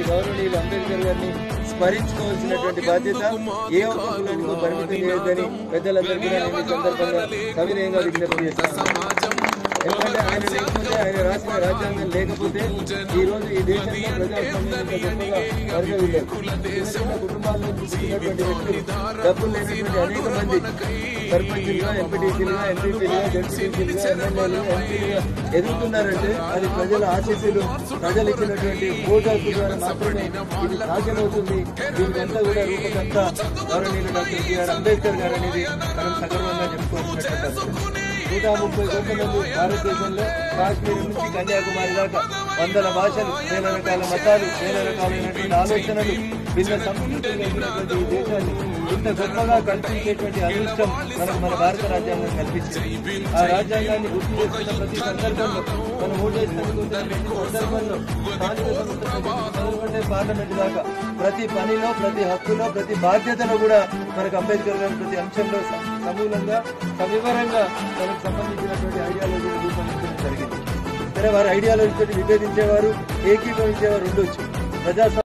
గౌరవనీయులు అంబేద్కర్ గారిని స్మరించుకోవాల్సినటువంటి బాధ్యత ఏ ఒక్క కులానికి పరిమితం చేయొద్దని పెద్దలందరూ కూడా నేను ఈ సందర్భంగా సవినయంగా విజ్ఞప్తి చేస్తాను ఎందుకంటే ఆయన లేకపోతే ఆయన రాసిన రాజ్యాంగం లేకపోతే ఈ రోజు ఈ దేశంలో ప్రజాస్వామ్యం ఇంత గొప్పగా వర్గవిల్లేదు చిన్న చిన్న కుటుంబాల నుంచి పుట్టినటువంటి వ్యక్తులు డబ్బులు లేనటువంటి అనేక మంది సర్పంచులుగా ఎంపీటీసీలుగా ఎంపీపీలుగా జడ్పీటీసీలుగా ఎమ్మెల్యేలుగా ఎంపీలుగా ఎదుగుతున్నారంటే అది ప్రజల ఆశీస్సులు ప్రజలు ఇచ్చినటువంటి ఓటు ద్వారా మాత్రమే ఇది సాధ్యమవుతుంది దీనికంతా కూడా రూపకర్త గౌరవనీయులు డాక్టర్ బిఆర్ అంబేద్కర్ గారు అనేది మనం సగర్వంగా చెప్పుకోవాల్సినటువంటి అవసరం. నూట ముప్పై కోట్ల మంది భారతదేశంలో కాశ్మీర్ నుంచి కన్యాకుమారి దాకా వందల భాషలు వేల రకాల మతాలు వేల రకాలైనటువంటి ఆలోచనలు భిన్న సంస్కృతులు కలిగినటువంటి ఈ దేశాన్ని ఇంత గొప్పగా కల్పించేటువంటి అదృష్టం మనకు మన భారత రాజ్యాంగం కల్పించింది ఆ రాజ్యాంగాన్ని గుర్తు చేస్తున్న ప్రతి సందర్భంలో మనం ఓటేసినందుకు ప్రతి సందర్భంలో స్థానిక సంస్థల మొదలుకుంటే పార్లమెంట్ దాకా ప్రతి పనిలో ప్రతి హక్కులో ప్రతి బాధ్యతలో కూడా మనకు అంబేద్కర్ గారి ప్రతి అంశంలో స- సమూలంగా సవివరంగా మనకు సంబంధించినటువంటి ఐడియాలజీని రూపొందించడం జరిగింది సరే వారి ఐడియాలజీ తోటి విభేదించేవారు ఏకీభవించేవారు ఉండొచ్చు ప్రజా